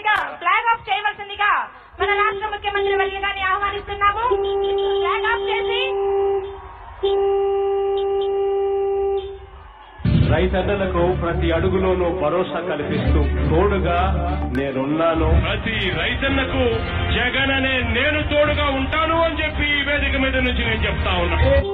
పైన flag of చేయవలసిందిగా మన రాష్ట్ర ముఖ్యమంత్రి వర్య గారిని ఆహ్వానిస్తున్నాము ఫ్లాగ్ ఆఫ్ చేసి రైతన్నలకు ప్రతి అడుగులోనూ భరోసా కల్పిస్తూ తోడుగా నేనున్నాను ప్రతి రైతన్నకు జగన్ అనే నేను తోడుగా ఉంటాను అని చెప్పి ఈ వేదిక మీద నుంచి నేను చెప్తా ఉన్నా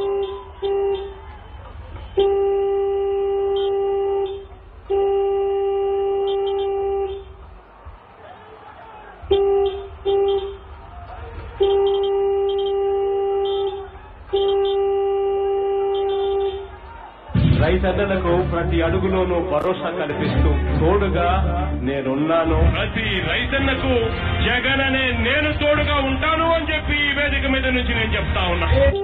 రైతన్నలకు ప్రతి అడుగులోనూ భరోసా కల్పిస్తూ తోడుగా నేనున్నాను ప్రతి రైతన్నకు జగన్ అనే నేను తోడుగా ఉంటాను అని చెప్పి ఈ వేదిక మీద నుంచి నేను చెప్తా ఉన్నా